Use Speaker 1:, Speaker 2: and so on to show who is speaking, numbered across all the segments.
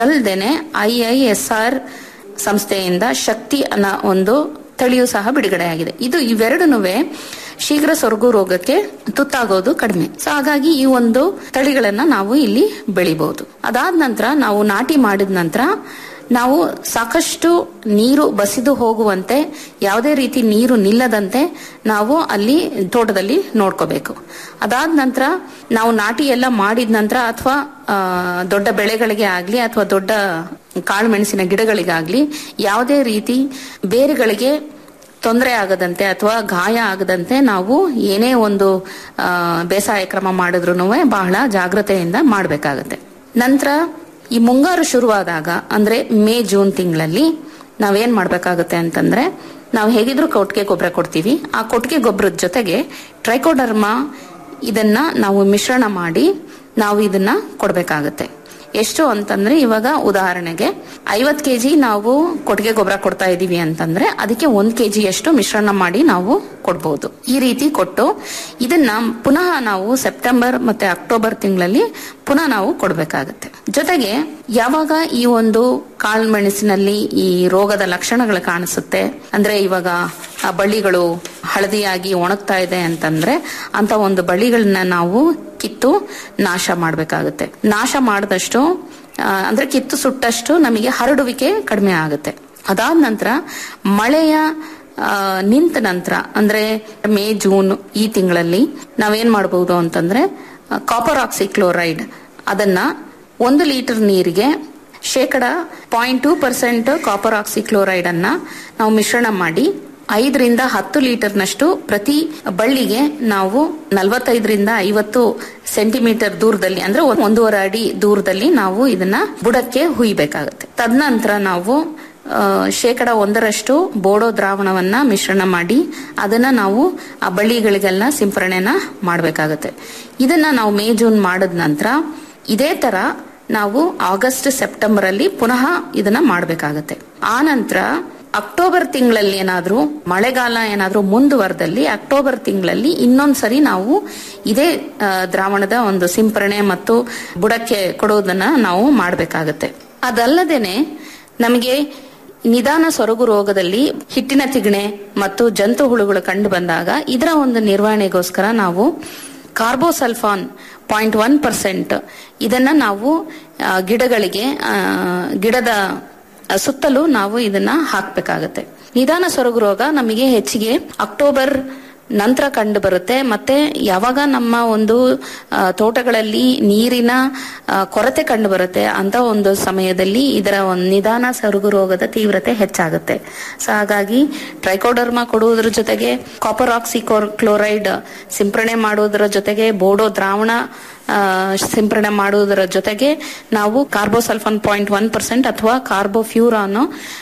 Speaker 1: ಅಲ್ಲದೇನೆ I I S R ಸಂಸ್ಥೆಯಿಂದ ಶಕ್ತಿ ಅನ್ನೋ ಒಂದು ತಳಿಯು ಸಹ ಬಿಡುಗಡೆಯಾಗಿದೆ ಇದು ಇವೆರಡೂನುವೆ ಶೀಘ್ರ ಸೊರಗು ರೋಗಕ್ಕೆ ತುತ್ತಾಗೋದು ಕಡಿಮೆ ಸೊ ಹಾಗಾಗಿ ಈ ಒಂದು ತಳಿಗಳನ್ನ ನಾವು ಇಲ್ಲಿ ಬೆಳಿಬಹುದು ಅದಾದ ನಂತರ ನಾವು ನಾಟಿ ಮಾಡಿದ ನಂತರ ನಾವು ಸಾಕಷ್ಟು ನೀರು ಬಸಿದು ಹೋಗುವಂತೆ ಯಾವುದೇ ರೀತಿ ನೀರು ನಿಲ್ಲದಂತೆ ನಾವು ಅಲ್ಲಿ ತೋಟದಲ್ಲಿ ನೋಡ್ಕೋಬೇಕು ಅದಾದ ನಂತರ ನಾವು ನಾಟಿ ಎಲ್ಲ ಮಾಡಿದ ನಂತರ ಅಥವಾ ದೊಡ್ಡ ಬೆಳೆಗಳಿಗೆ ಆಗ್ಲಿ ಅಥವಾ ದೊಡ್ಡ ಕಾಳುಮೆಣಸಿನ ಗಿಡಗಳಿಗಾಗ್ಲಿ ಯಾವುದೇ ರೀತಿ ಬೇರುಗಳಿಗೆ ತೊಂದರೆ ಆಗದಂತೆ ಅಥವಾ ಗಾಯ ಆಗದಂತೆ ನಾವು ಏನೇ ಒಂದು ಆ, ಬೇಸಾಯ ಕ್ರಮ ಮಾಡಿದ್ರು ಬಹಳ ಜಾಗ್ರತೆಯಿಂದ ಮಾಡಬೇಕಾಗತ್ತೆ ನಂತರ ಈ ಮುಂಗಾರು ಶುರುವಾದಾಗ ಅಂದ್ರೆ ಮೇ ಜೂನ್ ತಿಂಗಳಲ್ಲಿ ನಾವೇನ್ ಮಾಡ್ಬೇಕಾಗುತ್ತೆ ಅಂತಂದ್ರೆ ನಾವು ಹೇಗಿದ್ರು ಕೊಟ್ಟಿಗೆ ಗೊಬ್ಬರ ಕೊಡ್ತೀವಿ ಆ ಕೊಟ್ಟಿಗೆ ಗೊಬ್ಬರದ ಜೊತೆಗೆ ಟ್ರೈಕೋಡರ್ಮಾ ಇದನ್ನ ನಾವು ಮಿಶ್ರಣ ಮಾಡಿ ನಾವು ಇದನ್ನ ಕೊಡ್ಬೇಕಾಗತ್ತೆ ಎಷ್ಟು ಅಂತಂದ್ರೆ ಇವಾಗ ಉದಾಹರಣೆಗೆ ಐವತ್ ಕೆಜಿ ನಾವು ಕೊಟ್ಟಿಗೆ ಗೊಬ್ಬರ ಕೊಡ್ತಾ ಇದೀವಿ ಅಂತಂದ್ರೆ ಅದಕ್ಕೆ ಒಂದ್ ಕೆಜಿ ಅಷ್ಟು ಮಿಶ್ರಣ ಮಾಡಿ ನಾವು ಕೊಡ್ಬೋದು ಈ ರೀತಿ ಕೊಟ್ಟು ಇದನ್ನ ಪುನಃ ನಾವು ಸೆಪ್ಟೆಂಬರ್ ಮತ್ತೆ ಅಕ್ಟೋಬರ್ ತಿಂಗಳಲ್ಲಿ ಪುನಃ ನಾವು ಕೊಡ್ಬೇಕಾಗತ್ತೆ ಜೊತೆಗೆ ಯಾವಾಗ ಈ ಒಂದು ಕಾಳುಮೆಣಸಿನಲ್ಲಿ ಈ ರೋಗದ ಲಕ್ಷಣಗಳು ಕಾಣಿಸುತ್ತೆ ಅಂದ್ರೆ ಇವಾಗ ಆ ಬಳ್ಳಿಗಳು ಹಳದಿಯಾಗಿ ಒಣಗ್ತಾ ಇದೆ ಅಂತಂದ್ರೆ ಅಂತ ಒಂದು ಬಳ್ಳಿಗಳನ್ನ ನಾವು ಕಿತ್ತು ನಾಶ ಮಾಡಬೇಕಾಗುತ್ತೆ ನಾಶ ಮಾಡಿದಷ್ಟು ಆ, ಅಂದ್ರೆ ಕಿತ್ತು ಸುಟ್ಟಷ್ಟು ನಮಗೆ ಹರಡುವಿಕೆ ಕಡಿಮೆ ಆಗುತ್ತೆ ಅದಾದ ನಂತರ ಮಳೆಯ ಆ, ನಿಂತ ನಂತರ ಅಂದ್ರೆ ಮೇ ಜೂನ್ ಈ ತಿಂಗಳಲ್ಲಿ ನಾವೇನ್ ಮಾಡಬಹುದು ಅಂತಂದ್ರೆ ಕಾಪರ್ ಆಕ್ಸಿಕ್ಲೋರೈಡ್ ಅದನ್ನ ಒಂದು ಲೀಟರ್ ನೀರಿಗೆ ಶೇಕಡ point two percent copper oxychloride ಅನ್ನ ನಾವು ಮಿಶ್ರಣ ಮಾಡಿ ಐದರಿಂದ ಹತ್ತು ಲೀಟರ್ನಷ್ಟು ಪ್ರತಿ ಬಳ್ಳಿಗೆ ನಾವು ನಲವತ್ತೈದರಿಂದ ಐವತ್ತು ಸೆಂಟಿಮೀಟರ್ ದೂರದಲ್ಲಿ ಅಂದ್ರೆ ಒಂದ್- ಒಂದೂವರೆ ಅಡಿ ದೂರದಲ್ಲಿ ನಾವು ಇದನ್ನ ಬುಡಕ್ಕೆ ಹುಯ್ಬೇಕಾಗತ್ತೆ ತದನಂತರ ನಾವು ಆ, ಶೇಕಡ ಒಂದರಷ್ಟು ಬೋಡೋ ದ್ರಾವಣವನ್ನ ಮಿಶ್ರಣ ಮಾಡಿ ಅದನ್ನ ನಾವು ಆ ಬಳ್ಳಿಗಳಿಗೆಲ್ಲ ಸಿಂಪರಣೆನ ಮಾಡಬೇಕಾಗತ್ತೆ ಇದನ್ನ ನಾವು ಮೇ ಜೂನ್ ಮಾಡಿದ ನಂತರ ಇದೇ ತರ ನಾವು ಆಗಸ್ಟ್ ಸೆಪ್ಟೆಂಬರ್ ಅಲ್ಲಿ ಪುನಃ ಇದನ್ನ ಮಾಡಬೇಕಾಗತ್ತೆ ಆ ನಂತರ ಅಕ್ಟೋಬರ್ ತಿಂಗಳಲ್ಲಿ ಏನಾದ್ರೂ ಮಳೆಗಾಲ ಏನಾದ್ರೂ ಮುಂದುವರೆದಲ್ಲಿ ಅಕ್ಟೋಬರ್ ತಿಂಗಳಲ್ಲಿ ಇನ್ನೊಂದ್ಸರಿ ನಾವು ಇದೇ ಆ, ದ್ರಾವಣದ ಒಂದು ಸಿಂಪರಣೆ ಮತ್ತು ಬುಡಕ್ಕೆ ಕೊಡೋದನ್ನ ನಾವು ಮಾಡಬೇಕಾಗತ್ತೆ ಅದಲ್ಲದೇನೆ ನಮಗೆ ನಿಧಾನ ಸೊರಗು ರೋಗದಲ್ಲಿ ಹಿಟ್ಟಿನ ತಿಗಣೆ ಮತ್ತು ಜಂತು ಹುಳುಗಳು ಕಂಡು ಬಂದಾಗ ಇದರ ಒಂದು ನಿರ್ವಹಣೆಗೋಸ್ಕರ ನಾವು ಕಾರ್ಬೋಸಲ್ಫಾನ್ ಪಾಯಿಂಟ್ ಒನ್ ಪರ್ಸೆಂಟ್ ಇದನ್ನ ನಾವು ಆ, ಗಿಡಗಳಿಗೆ ಆ, ಗಿಡದ ಸುತ್ತಲೂ ನಾವು ಇದನ್ನ ಹಾಕ್ಬೇಕಾಗತ್ತೆ ನಿಧಾನ ಸೊರಗು ರೋಗ ನಮಗೆ ಹೆಚ್ಚಿಗೆ ಅಕ್ಟೋಬರ್ ನಂತರ ಕಂಡು ಬರುತ್ತೆ ಮತ್ತೆ ಯಾವಾಗ ನಮ್ಮ ಒಂದು ಆ, ತೋಟಗಳಲ್ಲಿ ನೀರಿನ ಆ, ಕೊರತೆ ಕಂಡು ಬರುತ್ತೆ ಅಂತ ಒಂದು ಸಮಯದಲ್ಲಿ ಇದರ ಒಂದು ನಿಧಾನ ಸೊರಗು ರೋಗದ ತೀವ್ರತೆ ಹೆಚ್ಚಾಗುತ್ತೆ ಸೊ ಹಾಗಾಗಿ ಟ್ರೈಕೋಡರ್ಮಾ ಕೊಡುವುದರ ಜೊತೆಗೆ ಕಾಪರ್ ಆಕ್ಸಿ ಕ್ಲೋರೈಡ್ ಸಿಂಪರಣೆ ಮಾಡುವುದರ ಜೊತೆಗೆ ಬೋಡೋ ದ್ರಾವಣ ಆ, ಸಿಂಪರಣೆ ಮಾಡುವುದರ ಜೊತೆಗೆ ನಾವು ಕಾರ್ಬೋಸಲ್ಫಾನ್ ಪಾಯಿಂಟ್ ಒನ್ ಪರ್ಸೆಂಟ್ ಅಥವಾ ಕಾರ್ಬೋಫ್ಯೂರಾನ್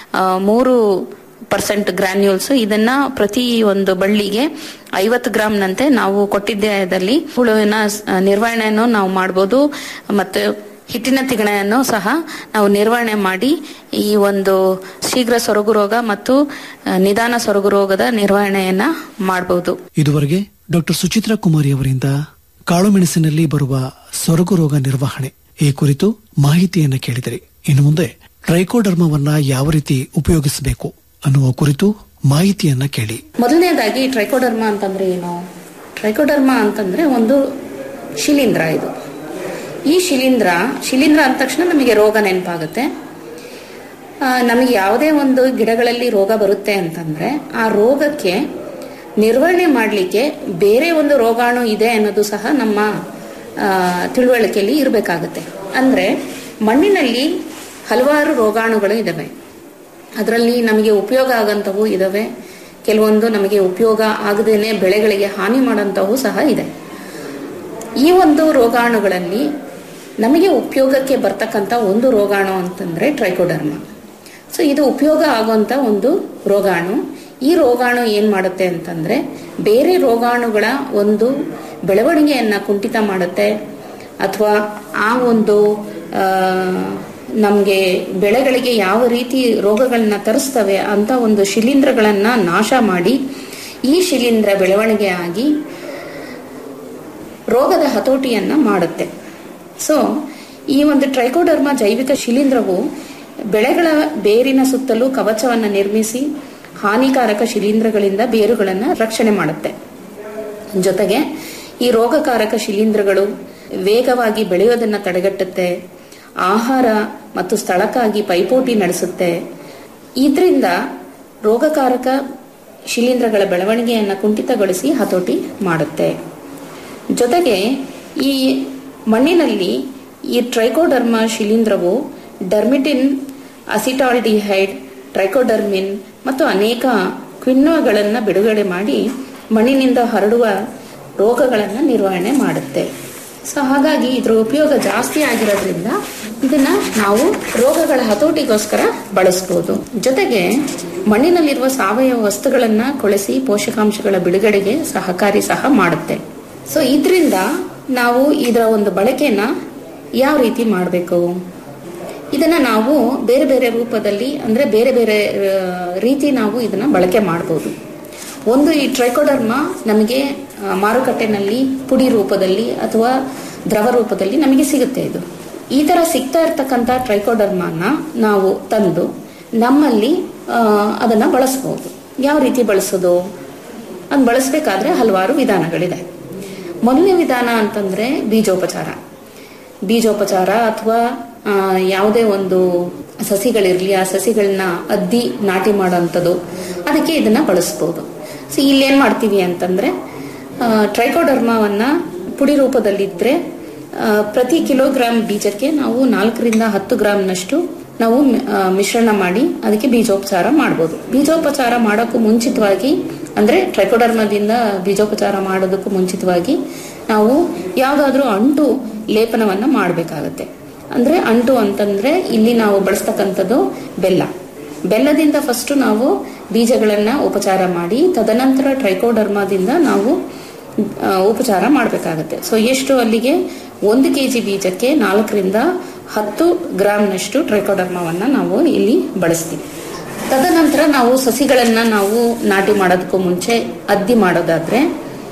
Speaker 1: ಮೂರು ಪರ್ಸೆಂಟ್ ಗ್ರಾನ್ಯೂಲ್ಸ್ ಇದನ್ನ ಪ್ರತಿ ಒಂದು ಬಳ್ಳಿಗೆ ಐವತ್ತು ಗ್ರಾಮ್ನಂತೆ ನಾವು ಕೊಟ್ಟಿದ್ದದಲ್ಲಿ ಹುಳುವಿನ ಸ- ನಿರ್ವಹಣೆಯನ್ನು ನಾವು ಮಾಡಬಹುದು ಮತ್ತು ಹಿಟ್ಟಿನ ತಿಗಣೆಯನ್ನು ಸಹ ನಾವು ನಿರ್ವಹಣೆ ಮಾಡಿ ಈ ಒಂದು ಶೀಘ್ರ ಸೊರಗು ರೋಗ ಮತ್ತು ಆ, ನಿಧಾನ ಸೊರಗು ರೋಗದ ನಿರ್ವಹಣೆಯನ್ನ ಮಾಡಬಹುದು
Speaker 2: ಇದುವರೆಗೆ ಡಾಕ್ಟರ್ ಸುಚಿತ್ರಾ ಕುಮಾರಿ ಅವರಿಂದ ಕಾಳುಮೆಣಸಿನಲ್ಲಿ ಬರುವ ಸೊರಗು ರೋಗ ನಿರ್ವಹಣೆ ಈ ಕುರಿತು ಮಾಹಿತಿಯನ್ನ ಕೇಳಿದಿರಿ ಇನ್ನು ಮುಂದೆ ಟ್ರೈಕೋಡರ್ಮವನ್ನ ಯಾವ ರೀತಿ ಉಪಯೋಗಿಸಬೇಕು ಅನ್ನುವ ಕುರಿತು ಮಾಹಿತಿಯನ್ನ ಕೇಳಿ
Speaker 1: ಮೊದಲನೇದಾಗಿ ಟ್ರೈಕೋಡರ್ಮಾ ಅಂತಂದ್ರೆ ಏನು ಟ್ರೈಕೋಡರ್ಮಾ ಅಂತಂದ್ರೆ ಒಂದು ಶಿಲೀಂಧ್ರ ಇದು ಈ ಶಿಲೀಂಧ್ರ ಶಿಲೀಂಧ್ರ ಅಂದ ತಕ್ಷಣ ನಮಗೆ ರೋಗ ನೆನಪಾಗುತ್ತೆ ಆ, ನಮಗೆ ಯಾವುದೇ ಒಂದು ಗಿಡಗಳಲ್ಲಿ ರೋಗ ಬರುತ್ತೆ ಅಂತಂದ್ರೆ ಆ ರೋಗಕ್ಕೆ ನಿರ್ವಹಣೆ ಮಾಡಲಿಕ್ಕೆ ಬೇರೆ ಒಂದು ರೋಗಾಣು ಇದೆ ಅನ್ನೋದು ಸಹ ನಮ್ಮ ಆ, ತಿಳುವಳಿಕೆಯಲ್ಲಿ ಇರಬೇಕಾಗುತ್ತೆ ಅಂದ್ರೆ ಮಣ್ಣಿನಲ್ಲಿ ಹಲವಾರು ರೋಗಾಣುಗಳು ಇದಾವೆ ಅದರಲ್ಲಿ ನಮಗೆ ಉಪಯೋಗ ಆಗಂತವು ಇದಾವೆ ಕೆಲವೊಂದು ನಮಗೆ ಉಪಯೋಗ ಆಗದೇನೆ ಬೆಳೆಗಳಿಗೆ ಹಾನಿ ಮಾಡೋಂಥವು ಸಹ ಇದೆ ಈ ಒಂದು ರೋಗಾಣುಗಳಲ್ಲಿ ನಮಗೆ ಉಪಯೋಗಕ್ಕೆ ಬರ್ತಕ್ಕಂಥ ಒಂದು ರೋಗಾಣು ಅಂತಂದ್ರೆ ಟ್ರೈಕೋಡರ್ಮ ಸೊ ಇದು ಉಪಯೋಗ ಆಗುವಂತ ಒಂದು ರೋಗಾಣು ಈ ರೋಗಾಣು ಏನ್ ಮಾಡುತ್ತೆ ಅಂತಂದ್ರೆ ಬೇರೆ ರೋಗಾಣುಗಳ ಒಂದು ಬೆಳವಣಿಗೆಯನ್ನ ಕುಂಠಿತ ಮಾಡುತ್ತೆ ಅಥವಾ ಆ ಒಂದು ನಮಗೆ ಬೆಳೆಗಳಿಗೆ ಯಾವ ರೀತಿ ರೋಗಗಳನ್ನ ತರಿಸ್ತವೆ ಅಂತ ಒಂದು ಶಿಲೀಂಧ್ರಗಳನ್ನ ನಾಶ ಮಾಡಿ ಈ ಶಿಲೀಂಧ್ರ ಬೆಳವಣಿಗೆ ಆಗಿ ರೋಗದ ಹತೋಟಿಯನ್ನ ಮಾಡುತ್ತೆ ಸೊ ಈ ಒಂದು ಟ್ರೈಕೋಡರ್ಮಾ ಜೈವಿಕ ಶಿಲೀಂಧ್ರವು ಬೆಳೆಗಳ ಬೇರಿನ ಸುತ್ತಲೂ ಕವಚವನ್ನು ನಿರ್ಮಿಸಿ ಹಾನಿಕಾರಕ ಶಿಲೀಂಧ್ರಗಳಿಂದ ಬೇರುಗಳನ್ನು ರಕ್ಷಣೆ ಮಾಡುತ್ತೆ ಜೊತೆಗೆ ಈ ರೋಗಕಾರಕ ಶಿಲೀಂಧ್ರಗಳು ವೇಗವಾಗಿ ಬೆಳೆಯೋದನ್ನ ತಡೆಗಟ್ಟುತ್ತೆ ಆಹಾರ ಮತ್ತು ಸ್ಥಳಕ್ಕಾಗಿ ಪೈಪೋಟಿ ನಡೆಸುತ್ತೆ ಇದರಿಂದ ರೋಗಕಾರಕ ಶಿಲೀಂಧ್ರಗಳ ಬೆಳವಣಿಗೆಯನ್ನು ಕುಂಠಿತಗೊಳಿಸಿ ಹತೋಟಿ ಮಾಡುತ್ತೆ ಜೊತೆಗೆ ಈ ಮಣ್ಣಿನಲ್ಲಿ ಈ ಟ್ರೈಕೋಡರ್ಮ ಶಿಲೀಂಧ್ರವು ಡರ್ಮಿಟಿನ್ ಅಸಿಟಾಲ್ಡಿಹೈಡ್ ಟ್ರೈಕೋಡರ್ಮಿನ್ ಮತ್ತು ಅನೇಕ ಕ್ವಿನ್ನೋಗಳನ್ನು ಬಿಡುಗಡೆ ಮಾಡಿ ಮಣ್ಣಿನಿಂದ ಹರಡುವ ರೋಗಗಳನ್ನು ನಿರ್ವಹಣೆ ಮಾಡುತ್ತೆ ಸೊ ಹಾಗಾಗಿ ಇದರ ಉಪಯೋಗ ಜಾಸ್ತಿ ಆಗಿರೋದ್ರಿಂದ ಇದನ್ನ ನಾವು ರೋಗಗಳ ಹತೋಟಿಗೋಸ್ಕರ ಬಳಸಬಹುದು ಜೊತೆಗೆ ಮಣ್ಣಿನಲ್ಲಿರುವ ಸಾವಯವ ವಸ್ತುಗಳನ್ನ ಕೊಳೆಸಿ ಪೋಷಕಾಂಶಗಳ ಬಿಡುಗಡೆಗೆ ಸಹಕಾರಿ ಸಹ ಮಾಡುತ್ತೆ ಸೊ ಇದರಿಂದ ನಾವು ಇದರ ಒಂದು ಬಳಕೆನ ಯಾವ ರೀತಿ ಮಾಡಬೇಕು ಇದನ್ನ ನಾವು ಬೇರೆ ಬೇರೆ ರೂಪದಲ್ಲಿ ಅಂದ್ರೆ ಬೇರೆ ಬೇರೆ ಆ, ರೀತಿ ನಾವು ಇದನ್ನ ಬಳಕೆ ಮಾಡಬಹುದು ಒಂದು ಈ ಟ್ರೈಕೋಡರ್ಮ ನಮಗೆ ಆ, ಮಾರುಕಟ್ಟೆನಲ್ಲಿ ಪುಡಿ ರೂಪದಲ್ಲಿ ಅಥವಾ ದ್ರವ ರೂಪದಲ್ಲಿ ನಮಗೆ ಸಿಗುತ್ತೆ ಇದು ಈ ತರ ಸಿಗ್ತಾ ಇರ್ತಕ್ಕಂಥ ಟ್ರೈಕೋಡರ್ಮನ ನಾವು ತಂದು ನಮ್ಮಲ್ಲಿ ಆ, ಅದನ್ನ ಬಳಸಬಹುದು ಯಾವ ರೀತಿ ಬಳಸೋದು ಅದನ್ನ ಬಳಸಬೇಕಾದ್ರೆ ಹಲವಾರು ವಿಧಾನಗಳಿದೆ ಮೊದಲನೇ ವಿಧಾನ ಅಂತಂದ್ರೆ ಬೀಜೋಪಚಾರ ಬೀಜೋಪಚಾರ ಅಥವಾ ಆ, ಯಾವುದೇ ಒಂದು ಸಸಿಗಳಿರ್ಲಿ ಆ ಸಸಿಗಳನ್ನ ಅದ್ದಿ ನಾಟಿ ಮಾಡೋಂಥದ್ದು ಅದಕ್ಕೆ ಇದನ್ನ ಬಳಸ್ಬೋದು ಸೊ ಇಲ್ಲೇನ್ ಮಾಡ್ತೀವಿ ಅಂತಂದ್ರೆ ಆ, ಟ್ರೈಕೋಡರ್ಮಾವನ್ನ ಪುಡಿ ರೂಪದಲ್ಲಿದ್ರೆ ಆ, ಪ್ರತಿ ಕಿಲೋಗ್ರಾಂ ಬೀಜಕ್ಕೆ ನಾವು ನಾಲ್ಕರಿಂದ ಹತ್ತು ಗ್ರಾಂನಷ್ಟು ನಾವು ಮಿ- ಆ, ಮಿಶ್ರಣ ಮಾಡಿ ಅದಕ್ಕೆ ಬೀಜೋಪಚಾರ ಮಾಡ್ಬೋದು ಬೀಜೋಪಚಾರ ಮಾಡೋಕ್ಕೂ ಮುಂಚಿತವಾಗಿ ಅಂದ್ರೆ ಟ್ರೈಕೋಡರ್ಮದಿಂದ ಬೀಜೋಪಚಾರ ಮಾಡೋದಕ್ಕೂ ಮುಂಚಿತವಾಗಿ ನಾವು ಯಾವುದಾದ್ರೂ ಅಂಟು ಲೇಪನವನ್ನ ಮಾಡಬೇಕಾಗತ್ತೆ ಅಂದ್ರೆ ಅಂಟು ಅಂತಂದ್ರೆ ಇಲ್ಲಿ ನಾವು ಬಳಸ್ತಕ್ಕಂಥದ್ದು ಬೆಲ್ಲ ಬೆಲ್ಲದಿಂದ ಫಸ್ಟ್ ನಾವು ಬೀಜಗಳನ್ನ ಉಪಚಾರ ಮಾಡಿ ತದನಂತರ ಟ್ರೈಕೋಡರ್ಮಾದಿಂದ ನಾವು ಆ, ಉಪಚಾರ ಮಾಡಬೇಕಾಗತ್ತೆ ಸೊ ಎಷ್ಟು ಅಲ್ಲಿಗೆ ಒಂದು ಕೆಜಿ ಬೀಜಕ್ಕೆ ನಾಲ್ಕರಿಂದ ಹತ್ತು ಗ್ರಾಂನಷ್ಟು ಟ್ರೈಕೋಡರ್ಮಾವನ್ನ ನಾವು ಇಲ್ಲಿ ಬಳಸ್ತೀವಿ ತದನಂತರ ನಾವು ಸಸಿಗಳನ್ನ ನಾವು ನಾಟಿ ಮಾಡೋದಕ್ಕೂ ಮುಂಚೆ ಅದ್ದಿ ಮಾಡೋದಾದ್ರೆ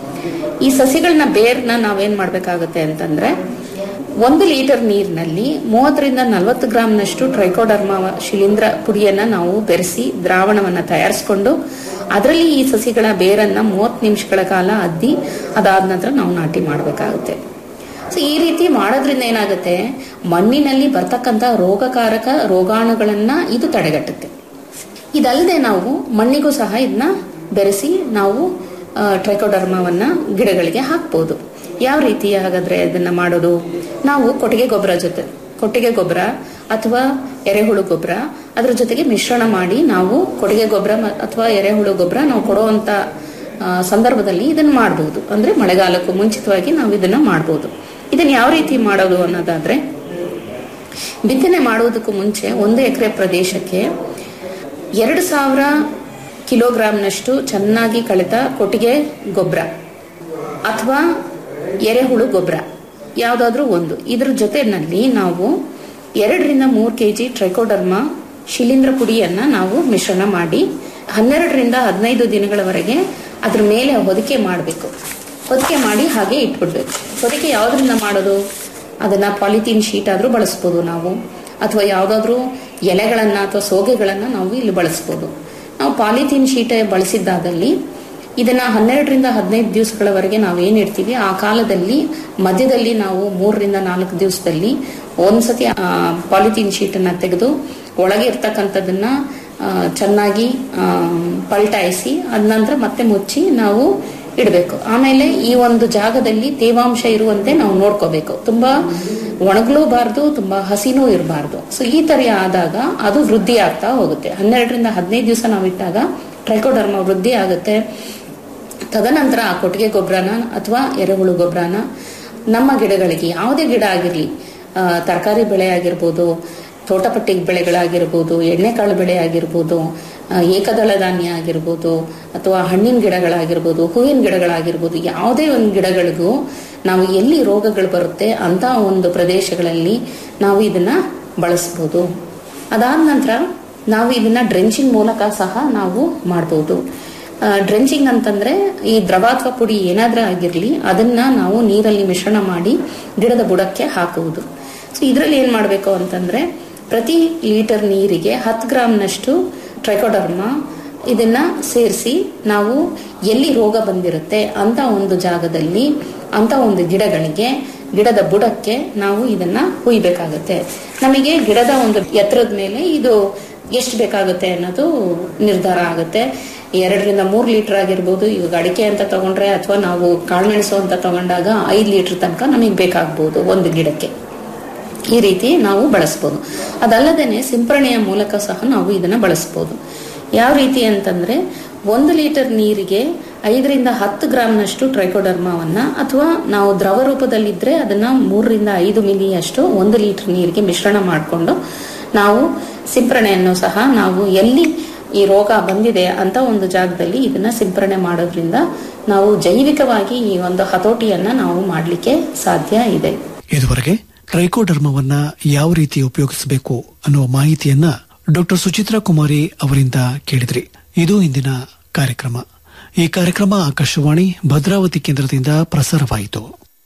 Speaker 1: ಈ ಸಸಿಗಳನ್ನ ಬೇರ್ನ ನಾವೇನ್ ಮಾಡ್ಬೇಕಾಗತ್ತೆ ಅಂತಂದ್ರೆ ಒಂದು ಲೀಟರ್ ನೀರಿನಲ್ಲಿ ಮೂವತ್ತರಿಂದ ನಲವತ್ತು ಗ್ರಾಂನಷ್ಟು ಟ್ರೈಕೋಡರ್ಮ ಶಿಲೀಂಧ್ರ ಪುಡಿಯನ್ನ ನಾವು ಬೆರೆಸಿ ದ್ರಾವಣವನ್ನ ತಯಾರಿಸಿಕೊಂಡು ಅದರಲ್ಲಿ ಈ ಸಸಿಗಳ ಬೇರನ್ನ ಮೂವತ್ತು ನಿಮಿಷಗಳ ಕಾಲ ಅದ್ದಿ ಅದಾದ ನಂತರ ನಾವು ನಾಟಿ ಮಾಡಬೇಕಾಗುತ್ತೆ ಸೊ ಈ ರೀತಿ ಮಾಡೋದ್ರಿಂದ ಏನಾಗುತ್ತೆ ಮಣ್ಣಿನಲ್ಲಿ ಬರ್ತಕ್ಕಂಥ ರೋಗಕಾರಕ ರೋಗಾಣುಗಳನ್ನ ಇದು ತಡೆಗಟ್ಟುತ್ತೆ ಇದಲ್ಲದೆ ನಾವು ಮಣ್ಣಿಗೂ ಸಹ ಇದನ್ನ ಬೆರೆಸಿ ನಾವು ಆ, ಟ್ರೈಕೋಡರ್ಮವನ್ನ ಗಿಡಗಳಿಗೆ ಹಾಕ್ಬೋದು ಯಾವ ರೀತಿ ಹಾಗಾದ್ರೆ ಇದನ್ನ ಮಾಡೋದು ನಾವು ಕೊಟ್ಟಿಗೆ ಗೊಬ್ಬರ ಜೊತೆ ಕೊಟ್ಟಿಗೆ ಗೊಬ್ಬರ ಅಥವಾ ಎರೆಹುಳು ಗೊಬ್ಬರ ಅದ್ರ ಜೊತೆಗೆ ಮಿಶ್ರಣ ಮಾಡಿ ನಾವು ಕೊಟ್ಟಿಗೆ ಗೊಬ್ಬರ ಅಥವಾ ಎರೆಹುಳು ಗೊಬ್ಬರ ನಾವು ಕೊಡುವಂತ ಆ, ಸಂದರ್ಭದಲ್ಲಿ ಇದನ್ನ ಮಾಡಬಹುದು ಅಂದ್ರೆ ಮಳೆಗಾಲಕ್ಕೂ ಮುಂಚಿತವಾಗಿ ನಾವು ಇದನ್ನ ಮಾಡಬಹುದು ಇದನ್ನ ಯಾವ ರೀತಿ ಮಾಡೋದು ಅನ್ನೋದಾದ್ರೆ ಬಿತ್ತನೆ ಮಾಡುವುದಕ್ಕೂ ಮುಂಚೆ ಒಂದು ಎಕರೆ ಪ್ರದೇಶಕ್ಕೆ ಎರಡು ಸಾವಿರ ಕಿಲೋಗ್ರಾಂನಷ್ಟು ಚೆನ್ನಾಗಿ ಕಳೆತ ಕೊಟ್ಟಿಗೆ ಗೊಬ್ಬರ ಅಥವಾ ಎರೆಹುಳು ಗೊಬ್ಬರ ಯಾವುದಾದ್ರೂ ಒಂದು ಇದ್ರ ಜೊತೆನಲ್ಲಿ ನಾವು ಎರಡರಿಂದ ಮೂರು ಕೆಜಿ ಟ್ರೈಕೋಡರ್ಮಾ ಶಿಲೀಂಧ್ರ ಪುಡಿಯನ್ನ ನಾವು ಮಿಶ್ರಣ ಮಾಡಿ ಹನ್ನೆರಡರಿಂದ ಹದಿನೈದು ದಿನಗಳವರೆಗೆ ಅದ್ರ ಮೇಲೆ ಹೊದಿಕೆ ಮಾಡಬೇಕು ಹೊದಿಕೆ ಮಾಡಿ ಹಾಗೆ ಇಟ್ಬಿಡ್ಬೇಕು ಹೊದಿಕೆ ಯಾವ್ದ್ರಿಂದ ಮಾಡೋದು ಅದನ್ನ ಪಾಲಿಥೀನ್ ಶೀಟ್ ಆದ್ರೂ ಬಳಸ್ಬೋದು ನಾವು ಅಥವಾ ಯಾವ್ದಾದ್ರೂ ಎಲೆಗಳನ್ನ ಅಥವಾ ಸೋಗೆಗಳನ್ನ ನಾವು ಇಲ್ಲಿ ಬಳಸ್ಬೋದು ನಾವು ಪಾಲಿಥೀನ್ ಶೀಟ್ ಬಳಸಿದ್ದಾದಲ್ಲಿ ಇದನ್ನ ಹನ್ನೆರಡರಿಂದ ಹದಿನೈದು ದಿವಸಗಳವರೆಗೆ ನಾವು ಏನ್ ಇಡ್ತೀವಿ ಆ ಕಾಲದಲ್ಲಿ ಮಧ್ಯದಲ್ಲಿ ನಾವು ಮೂರರಿಂದ ನಾಲ್ಕು ದಿವಸದಲ್ಲಿ ಒಂದ್ಸತಿ ಆ, ಪಾಲಿಥೀನ್ ಶೀಟ್ ಅನ್ನ ತೆಗೆದು ಒಳಗೆ ಇರ್ತಕ್ಕಂಥದ್ದನ್ನ ಆ, ಚೆನ್ನಾಗಿ ಆ, ಪಲ್ಟಾಯಿಸಿ ಅದ ನಂತರ ಮತ್ತೆ ಮುಚ್ಚಿ ನಾವು ಇಡಬೇಕು ಆಮೇಲೆ ಈ ಒಂದು ಜಾಗದಲ್ಲಿ ತೇವಾಂಶ ಇರುವಂತೆ ನಾವು ನೋಡ್ಕೋಬೇಕು ತುಂಬಾ ಒಣಗಲೂಬಾರ್ದು ತುಂಬಾ ಹಸಿನೂ ಇರಬಾರ್ದು ಸೊ ಈ ತರ ಆದಾಗ ಅದು ವೃದ್ಧಿ ಆಗ್ತಾ ಹೋಗುತ್ತೆ ಹನ್ನೆರಡರಿಂದ ಹದಿನೈದು ದಿವಸ ನಾವು ಇಟ್ಟಾಗ ಟ್ರೈಕೋಡರ್ಮ ವೃದ್ಧಿ ಆಗುತ್ತೆ ತದನಂತರ ಆ ಕೊಟ್ಟಿಗೆ ಗೊಬ್ಬರನ ಅಥವಾ ಎರೆಹುಳು ಗೊಬ್ಬರನ ನಮ್ಮ ಗಿಡಗಳಿಗೆ ಯಾವುದೇ ಗಿಡ ಆಗಿರಲಿ ತರಕಾರಿ ಬೆಳೆ ಆಗಿರ್ಬೋದು ತೋಟಪಟ್ಟಿ ಬೆಳೆಗಳಾಗಿರ್ಬೋದು ಎಣ್ಣೆಕಾಳು ಬೆಳೆ ಆಗಿರ್ಬೋದು ಆ, ಏಕದಳ ಧಾನ್ಯ ಆಗಿರ್ಬೋದು ಅಥವಾ ಹಣ್ಣಿನ ಗಿಡಗಳಾಗಿರ್ಬೋದು ಹೂವಿನ ಗಿಡಗಳಾಗಿರ್ಬೋದು ಯಾವುದೇ ಒಂದು ಗಿಡಗಳಿಗೂ ನಾವು ಎಲ್ಲಿ ರೋಗಗಳು ಬರುತ್ತೆ ಅಂತ ಒಂದು ಪ್ರದೇಶಗಳಲ್ಲಿ ನಾವು ಇದನ್ನ ಬಳಸ್ಬೋದು ಅದಾದ ನಂತರ ನಾವು ಇದನ್ನ ಡ್ರೆಂಚಿಂಗ್ ಮೂಲಕ ಸಹ ನಾವು ಮಾಡ್ಬೋದು ಡ್ರೆಂಚಿಂಗ್ ಅಂತಂದ್ರೆ ಈ ದ್ರವ ಅಥವಾ ಪುಡಿ ಏನಾದ್ರೂ ಆಗಿರ್ಲಿ ಅದನ್ನ ನಾವು ನೀರಲ್ಲಿ ಮಿಶ್ರಣ ಮಾಡಿ ಗಿಡದ ಬುಡಕ್ಕೆ ಹಾಕುವುದು ಸೊ ಇದರಲ್ಲಿ ಏನ್ ಮಾಡಬೇಕು ಅಂತಂದ್ರೆ ಪ್ರತಿ ಲೀಟರ್ ನೀರಿಗೆ ಹತ್ತು ಗ್ರಾಮ್ನಷ್ಟು ಟ್ರೈಕೋಡರ್ಮ ಇದನ್ನ ಸೇರಿಸಿ ನಾವು ಎಲ್ಲಿ ರೋಗ ಬಂದಿರುತ್ತೆ ಅಂತ ಒಂದು ಜಾಗದಲ್ಲಿ ಅಂತ ಒಂದು ಗಿಡಗಳಿಗೆ ಗಿಡದ ಬುಡಕ್ಕೆ ನಾವು ಇದನ್ನ ಹುಯ್ಬೇಕಾಗತ್ತೆ ನಮಗೆ ಗಿಡದ ಒಂದು ಎತ್ತರದ ಮೇಲೆ ಇದು ಎಷ್ಟು ಬೇಕಾಗುತ್ತೆ ಅನ್ನೋದು ನಿರ್ಧಾರ ಆಗುತ್ತೆ ಎರಡರಿಂದ ಮೂರು ಲೀಟರ್ ಆಗಿರ್ಬೋದು ಈಗ ಅಡಿಕೆ ಅಂತ ತಗೊಂಡ್ರೆ ಅಥವಾ ನಾವು ಕಾಳುಮೆಣಸು ಅಂತ ತಗೊಂಡಾಗ ಐದು ಲೀಟರ್ ತನಕ ನಮಗೆ ಬೇಕಾಗ್ಬೋದು ಒಂದು ಗಿಡಕ್ಕೆ ಈ ರೀತಿ ನಾವು ಬಳಸ್ಬೋದು ಅದಲ್ಲದೇನೆ ಸಿಂಪರಣೆಯ ಮೂಲಕ ಸಹ ನಾವು ಇದನ್ನ ಬಳಸ್ಬೋದು ಯಾವ ರೀತಿ ಅಂತಂದ್ರೆ ಒಂದು ಲೀಟರ್ ನೀರಿಗೆ ಐದರಿಂದ ಹತ್ತು ಗ್ರಾಮ್ನಷ್ಟು ಟ್ರೈಕೋಡರ್ಮಾವನ್ನ ಅಥವಾ ನಾವು ದ್ರವ ರೂಪದಲ್ಲಿದ್ರೆ ಅದನ್ನ ಮೂರರಿಂದ ಐದು ಮಿಲಿಯಷ್ಟು ಒಂದು ಲೀಟರ್ ನೀರಿಗೆ ಮಿಶ್ರಣ ಮಾಡಿಕೊಂಡು ನಾವು ಸಿಂಪರಣೆಯನ್ನು ಸಹ ನಾವು ಎಲ್ಲಿ ಈ ರೋಗ ಬಂದಿದೆ ಅಂತ ಒಂದು ಜಾಗದಲ್ಲಿ ಇದನ್ನ ಸಿಂಪರಣೆ ಮಾಡೋದ್ರಿಂದ ನಾವು ಜೈವಿಕವಾಗಿ ಈ ಒಂದು ಹತೋಟಿಯನ್ನ ನಾವು ಮಾಡಲಿಕ್ಕೆ ಸಾಧ್ಯ ಇದೆ
Speaker 2: ಇದುವರೆಗೆ ಟ್ರೈಕೋಡರ್ಮವನ್ನ ಯಾವ ರೀತಿ ಉಪಯೋಗಿಸಬೇಕು ಅನ್ನುವ ಮಾಹಿತಿಯನ್ನ ಡಾಕ್ಟರ್ ಸುಚಿತ್ರಾ ಕುಮಾರಿ ಅವರಿಂದ ಕೇಳಿದ್ರಿ ಇದು ಇಂದಿನ ಕಾರ್ಯಕ್ರಮ ಈ ಕಾರ್ಯಕ್ರಮ ಆಕಾಶವಾಣಿ ಭದ್ರಾವತಿ ಕೇಂದ್ರದಿಂದ ಪ್ರಸಾರವಾಯಿತು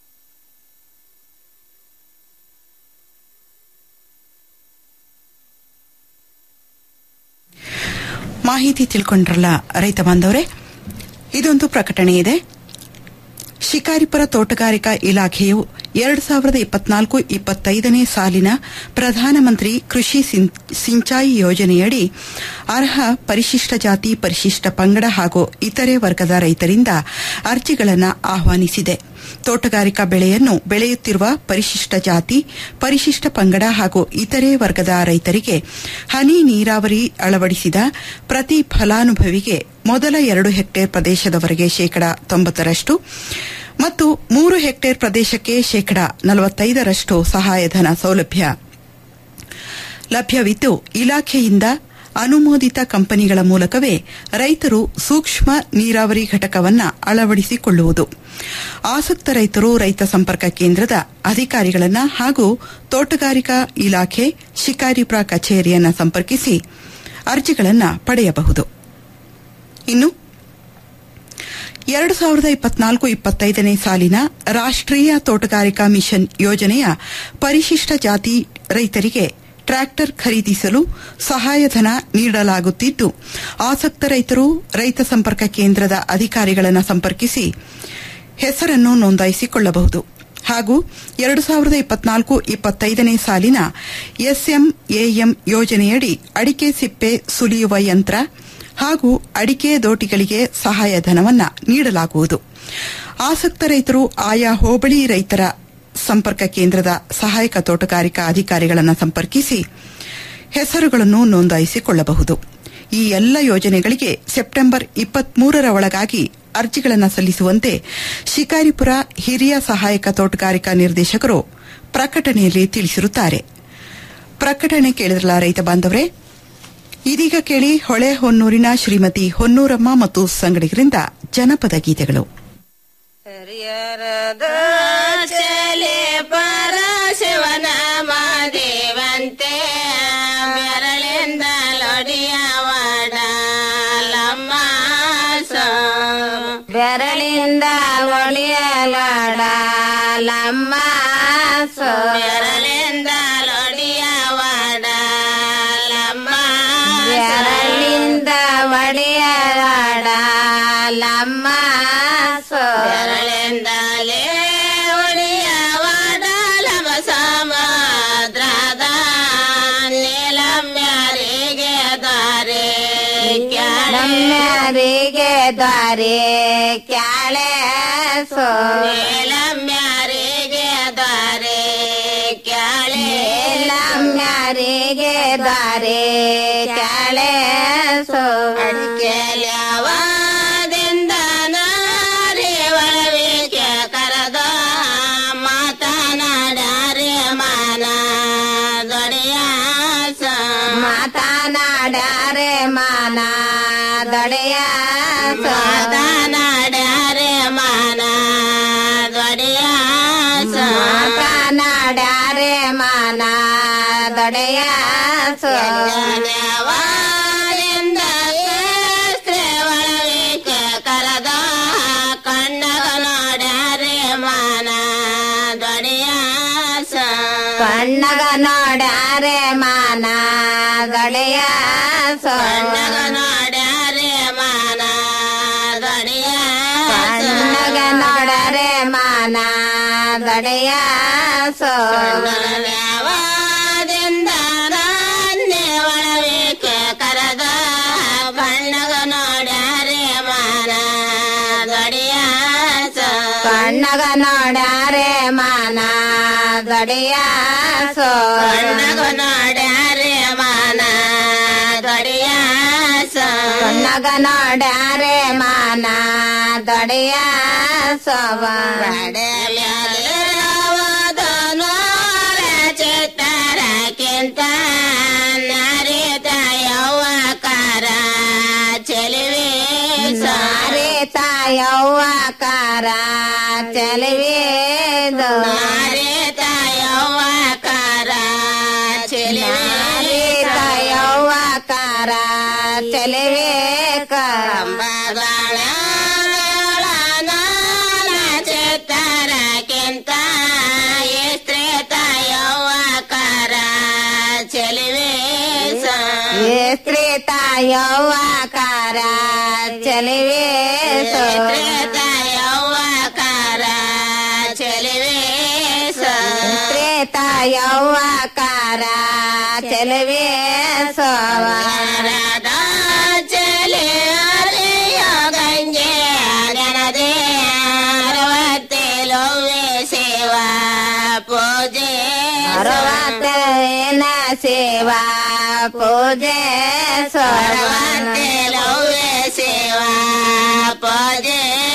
Speaker 3: ಮಾಹಿತಿ ತಿಳ್ಕೊಂಡ್ರಲ್ಲ ರೈತ ಬಾಂಧವರೇ ಇದೊಂದು ಪ್ರಕಟಣೆ ಇದೆ ಶಿಕಾರಿಪುರ ತೋಟಗಾರಿಕಾ ಇಲಾಖೆಯು ಎರಡು ಸಾವಿರದ ಇಪ್ಪತ್ನಾಲ್ಕು ಇಪ್ಪತ್ತೈದನೇ ಸಾಲಿನ ಪ್ರಧಾನಮಂತ್ರಿ ಕೃಷಿ ಸಿಂ- ಸಿಂಚಾಯಿ ಯೋಜನೆಯಡಿ ಅರ್ಹ ಪರಿಶಿಷ್ಟ ಜಾತಿ ಪರಿಶಿಷ್ಟ ಪಂಗಡ ಹಾಗೂ ಇತರೆ ವರ್ಗದ ರೈತರಿಂದ ಅರ್ಜಿಗಳನ್ನು ಆಹ್ವಾನಿಸಿದೆ ತೋಟಗಾರಿಕಾ ಬೆಳೆಯನ್ನು ಬೆಳೆಯುತ್ತಿರುವ ಪರಿಶಿಷ್ಟ ಜಾತಿ ಪರಿಶಿಷ್ಟ ಪಂಗಡ ಹಾಗೂ ಇತರೆ ವರ್ಗದ ರೈತರಿಗೆ ಹನಿ ನೀರಾವರಿ ಅಳವಡಿಸಿದ ಪ್ರತಿ ಫಲಾನುಭವಿಗೆ ಮೊದಲ ಎರಡು ಹೆಕ್ಟೇರ್ ಪ್ರದೇಶದವರೆಗೆ ಶೇಕಡ ತೊಂಬತ್ತರಷ್ಟು ಮತ್ತು ಮೂರು ಹೆಕ್ಟೇರ್ ಪ್ರದೇಶಕ್ಕೆ ಶೇಕಡ ನಲವತ್ತೈದರಷ್ಟು ಸಹಾಯಧನ ಸೌಲಭ್ಯ ಲಭ್ಯವಿದ್ದು ಇಲಾಖೆಯಿಂದ ಅನುಮೋದಿತ ಕಂಪನಿಗಳ ಮೂಲಕವೇ ರೈತರು ಸೂಕ್ಷ್ಮ ನೀರಾವರಿ ಘಟಕವನ್ನ ಅಳವಡಿಸಿಕೊಳ್ಳುವುದು ಆಸಕ್ತ ರೈತರು ರೈತ ಸಂಪರ್ಕ ಕೇಂದ್ರದ ಅಧಿಕಾರಿಗಳನ್ನ ಹಾಗೂ ತೋಟಗಾರಿಕಾ ಇಲಾಖೆ ಶಿಕಾರಿಪುರ ಕಚೇರಿಯನ್ನ ಸಂಪರ್ಕಿಸಿ ಅರ್ಜಿಗಳನ್ನ ಪಡೆಯಬಹುದು ಇನ್ನು ಎರಡು ಸಾವಿರದ ಇಪ್ಪತ್ನಾಲ್ಕು ಇಪ್ಪತ್ತೈದನೇ ಸಾಲಿನ ರಾಷ್ಟ್ರೀಯ ತೋಟಗಾರಿಕಾ ಮಿಷನ್ ಯೋಜನೆಯ ಪರಿಶಿಷ್ಟ ಜಾತಿ ರೈತರಿಗೆ ಟ್ರ್ಯಾಕ್ಟರ್ ಖರೀದಿಸಲು ಸಹಾಯಧನ ನೀಡಲಾಗುತ್ತಿದ್ದು ಆಸಕ್ತ ರೈತರು ರೈತ ಸಂಪರ್ಕ ಕೇಂದ್ರದ ಅಧಿಕಾರಿಗಳನ್ನು ಸಂಪರ್ಕಿಸಿ ಹೆಸರನ್ನು ನೋಂದಾಯಿಸಿಕೊಳ್ಳಬಹುದು ಹಾಗೂ ಎರಡು ಸಾವಿರದ ಇಪ್ಪತ್ನಾಲ್ಕು ಇಪ್ಪತ್ತೈದನೇ ಸಾಲಿನ ಎಸ್ಎಂಎಎಂ ಯೋಜನೆಯಡಿ ಅಡಿಕೆ ಸಿಪ್ಪೆ ಸುಲಿಯುವ ಯಂತ್ರ ಹಾಗೂ ಅಡಿಕೆ ದೋಟಿಗಳಿಗೆ ಸಹಾಯಧನವನ್ನ ನೀಡಲಾಗುವುದು ಆಸಕ್ತ ರೈತರು ಆಯಾ ಹೋಬಳಿ ರೈತರ ಸಂಪರ್ಕ ಕೇಂದ್ರದ ಸಹಾಯಕ ತೋಟಗಾರಿಕಾ ಅಧಿಕಾರಿಗಳನ್ನು ಸಂಪರ್ಕಿಸಿ ಹೆಸರುಗಳನ್ನು ನೋಂದಾಯಿಸಿಕೊಳ್ಳಬಹುದು ಈ ಎಲ್ಲ ಯೋಜನೆಗಳಿಗೆ ಸೆಪ್ಟೆಂಬರ್ ಇಪ್ಪತ್ಮೂರರ ಒಳಗಾಗಿ ಅರ್ಜಿಗಳನ್ನು ಸಲ್ಲಿಸುವಂತೆ ಶಿಕಾರಿಪುರ ಹಿರಿಯ ಸಹಾಯಕ ತೋಟಗಾರಿಕಾ ನಿರ್ದೇಶಕರು ಪ್ರಕಟಣೆಯಲ್ಲಿ ತಿಳಿಸಿರುತ್ತಾರೆ ಪ್ರಕಟಣೆ ಕೇಳಿದ್ರಲ್ಲ ರೈತ ಬಾಂಧವರೇ ಇದೀಗ ಕೇಳಿ ಹೊಳೆ ಹೊನ್ನೂರಿನ ಶ್ರೀಮತಿ ಹೊನ್ನೂರಮ್ಮ ಮತ್ತು ಸಂಗಡಿಗರಿಂದ ಜನಪದ ಗೀತೆಗಳು
Speaker 4: ಹರಿಯರದ ಚಲೆ ಪರ ಶಿವನ ಮಾದೇವಂತೆ ಬೆರಳಿಂದ ಲೊಡಿಯವಾಡ ಲಮ್ಮ ಬೆರಳಿಂದ ಒಳಿಯಲಾಡ ಲಮ್ಮ ಬೆರಳಿಂದ ಲೊಡಿಯವಾಡ ಲಮ್ಮ ಬೆರಳಿಂದ ಒಡೆಯಲಾಡ ಲಮ್ಮ ಬೆರಳಿಂದಲೇ ಒಡೆಯವಾಡ ಲಮ ಸಮುದ್ರದ ನೀಲಮ್ಯರಿಗೆ ದಾರೆ ಕ್ಯಾಳಮ್ಯರಿಗೆ ದಾರೆ ಕ್ಯಾಳೆ ಸೋ ನೀಲಮ್ಯರಿಗೆ ದಾರೆ ಕ್ಯಾಳೆ ನೀಲಮ್ಯರಿಗೆ ದಾರೆ ಕ್ಯಾಳೆ ಸೋ ಅಡಿಕೆಲ್ಯವಾದಿಂದ ನಾರಿ ಒಳವಿಕೆ ಕರೆದ ಮಾತನಾಡ್ಯಾರೆ ಮಾನ ದೊಡೆಯ ಮಾತನಾಡ್ಯಾರೆ ಮಾನ ದೊಡೆಯ ಮಾತನಾಡ್ಯಾರೆ ಮಾನ ದೊಡೆಯ ಮಾತನಾಡ್ಯಾರೆ ಮಾನ ದೊಡೆಯ ಸೋನ್ಯವಾರಿಂದ ಒಳವಿಕೆ ಕರೆದ ಕಣ್ಣಗ ನೋಡ್ಯಾರೆ ಮಾನ ದೊಡೆಯ ಕಣ್ಣ ನೋಡ್ಯಾರೆ ಮಾನ ದೊಡೆಯ ಸಣ್ಣಗ ನೋಡ್ಯಾರೆ ಮಾನ ದೊಡೆಯ ಸಣ್ಣಗ ನೋಡ್ಯಾರೆ ಮಾನ ದೊಡೆಯ ಸೋದಿಂದ ಒಳವೇಕೆ ಕರದ ಬಣ್ಣಗ ನೋಡ್ಯಾರೆ ಮಾನ ದೊಡೆಯ ಕಣ್ಣಗ ನೋಡ್ಯಾರೆ ಮಾನ ದೊಡೆಯ ಸೋ ಕಣ್ಣಗ ನೋಡ್ಯಾರೆ ಮಾನ ದೊಡೆಯ ಕಣ್ಣಗ ನೋಡ್ಯಾರೆ ಮಾನ ದೊಡೆಯ ಸೋವ ಚಿತ್ತರಕ್ಕಿಂತ ನರಿತ ಯೌವಕಾರ ಚೆಲುವೆ ಸಾರಿತ ಯೌವಕಾರ ಚೆಲುವೆ ನಾರಿತ ಯೌವಕಾರ ಚೆಲುವೆ ಯೌವಕಾರ ಚೆಲುವೆ ಕಂಬಗಳ ಚಿತ್ತರಕ್ಕಿಂತ ಎಸ್ತ್ರೇತ ಯೌವಕಾರ ಚೆಲುವೆ ಎಸ್ತ್ರೇತ ಯೌವಕಾರ ಚೆಲುವೆ ತ್ರೇತ ಯೌವಕಾರ ಚೆಲುವೆ ತ್ರೇತ ಯೌವಕಾರ ಚೆಲುವೆ ಸೋವಾರದ ಚೆಲಿಯ ಗಂಗೆ ಗಣದೇ ಅರವತ್ತೇಲೋವೆ ಸೇವಾ ಪೂಜೆ ಅರವತ್ತೇನ ಸೇವಾ ಪೂಜೆ ಅರವತ್ತೇಲೋವೆ ಸೇವಾ ಪೂಜೆ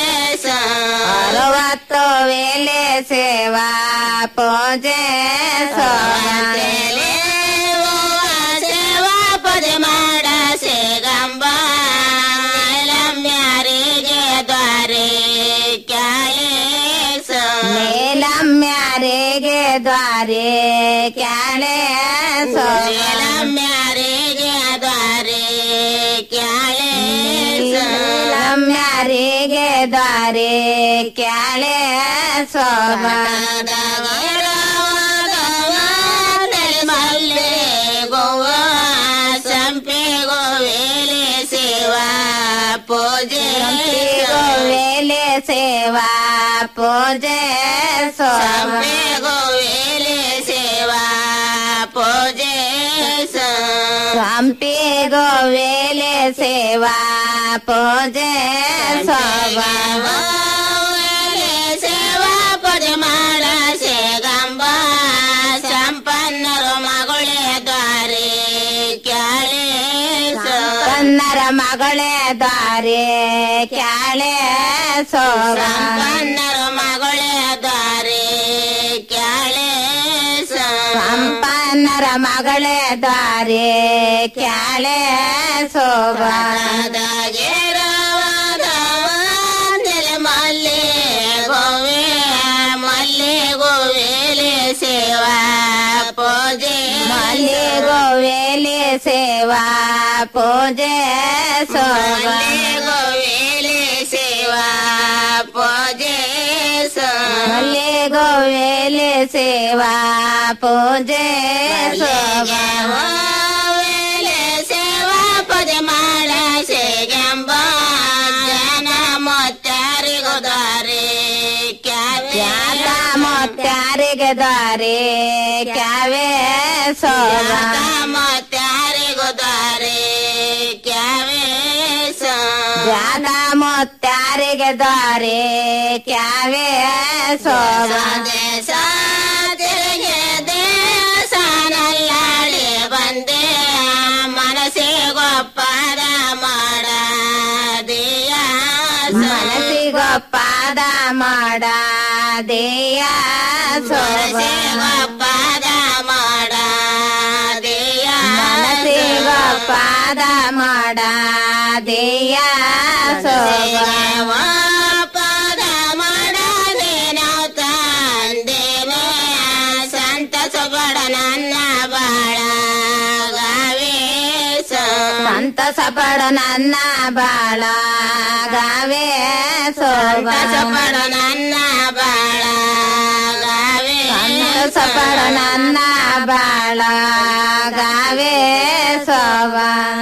Speaker 4: ಅರವತ್ತು ವೇಲೆ ಸೇವಾ ಪೂಜೆ ಸೇವಾ ಪೂಜೆ ಮಾಡ ಸೇಗಂಬ ಮೇಲಮ್ಯಾರಿಗೆ ದ್ವಾರೆ ಕ್ಯಾಲೆ ಮೇಲಮ್ಯಾರಿಗೆ ದ್ವಾರೆ ಕ್ಯಾಳೆ ಮೇಲಮ್ಯಾರಿಗೆ ದ್ವಾರೆ ಕ್ಯಾಳೆ ಮೇಲಮ್ಯಾರಿಗೆ ದ್ವಾರೆ ಕ್ಯಾಳೆ ಸೋಬಾದ ಮಲ್ಲೆ ಗೋವ ಸಂಪೆ ಗೋವೇಲೆ ಸೇವಾ ಪೂಜೆ ಗೋವೇಲೆ ಸೇವಾ ಪೂಜೆ ಸಂಪೆ ಗೋವೇಲೆ ಸೇವಾ ಪೂಜೆ ಸಂಪೆ ಗೋವೇಲೆ ಸೇವಾ ಪೂಜೆ ಸೋಬಾ ಸೇವಾ ಪೂಜೆ ಮಾಡ ಸೇಗಂಬ ಸಂಪನ್ನರು ಮಗಳೇ ದ್ವಾರೆ ಕ್ಯಾಳೆ ಸಂಪನ್ನರ ಮಗಳೇ ದ್ವಾರೆ ಕ್ಯಾಳೆ ಸಂಪನ್ನರು ಮಗಳೇ ದ್ವಾರೆ ಕ್ಯಾಳೆ ಸಂಪನ್ನರ ಮಗಳೇ ದ್ವಾರೆ ಕ್ಯಾಳೆ ಸೋಬಾದ ಮಲ್ಲೆ ಗೋವೆ ಮಲ್ಲೆ ಗೋವೇಲೆ ಸೇವಾ ಪೂಜೆ ಮಲ್ಲೆ ಗೋವೇಲೆ ಸೇವಾ ಪೂಜೆ ಸೋಮಲ್ಲೆ ಗೋವೇಲೆ ಸೇವಾ ಪೂಜೆ ಮಲ್ಲೆ ಗೋವೇಲೆ ಸೇವಾ ಪೂಜೆ ಸೋಮವೇಲೆ ಸೇವಾ ಪೂಜೆ ಮಾಡ ಸೇಗಂಬ ಜನ ಮೊತ್ತಾರಿಗೂ ದಾರೆ ಕ್ಯಾವ್ಯಾದ ಮೊತ್ತಾರಿಗೆ ದಾರೆ ಕ್ಯಾವೆ ಸೋಮ ಮೊತ್ತಾರಿಗೂ ದಾರೆ ಕ್ಯಾವೆ ಜಾದ ಮೊತ್ತಾರಿಗೆ ದಾರೆ ಕ್ಯಾವೆ ಸೋಮ ದೇಶ ತಿರುಗಿ ದೇವಸಾನಲ್ಲಾಡಿ ಬಂದೆ ಮನಸ್ಸೇ ಗೊಪ್ಪದ ಮಾಡ ದೇಯ ಮನಸ್ಸಿಗೊಪ್ಪದ ಮಾಡ ದೇಯ ಸೋಸೆ ಗೊಪ್ಪದ ಮಾಡ ದೇಯ ಮನಸ್ಸಿಗೊಪ್ಪದ ಮಾಡ ದೇಯ ಸೋವ ಪದ ಮಾಡದೇನೋ ತಂದೇನೆ ಸಂತಸ ಬಡ ನನ್ನ ಬಾಳ ಗಾವೆ ಸಂತಸ ಪಡ ನನ್ನ ಬಾಳ ಗಾವೆ ಸಂತಸ ಪಡ ನನ್ನ ಬಾಳ ಗಾವೆ ಸಂತಸ ಪಡ ನನ್ನ ಬಾಳಗಾವೆ ಸೋವ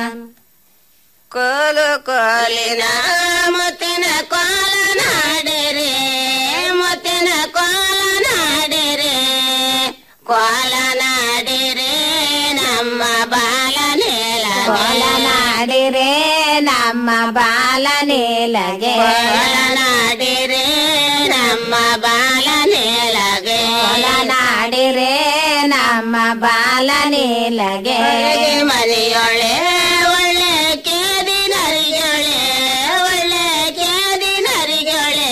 Speaker 4: ಕೋಲು ಕೋಲಿನ ಮುತ್ತಿನ ಕೋಲ ನಾಡಿರೆ ಮುತ್ತಿನ ಕೋಲ ನಾಡಿರೆ ಕೋಲ ನಾಡಿರೆ ನಮ್ಮ ಬಾಲ ನೀಲ ಕೋಲ ನಾಡಿರೆ ನಮ್ಮ ಬಾಲ ನೀಲಗೆ ಕೋಲ ನಾಡಿರೆ ನಮ್ಮ ಬಾಲ ನೀಲಗೆ ಕೋಲ ನಾಡಿರೆ ನಮ್ಮ ಬಾಲ ನೀಲಗೆ ಮನೆಯೊಳೆ ಒಳ್ಳೆ ಕೇದಿ ನರಿಗೊಳೆ ಒಳ್ಳೆ ಕೇದಿ ನರಿಗೊಳೆ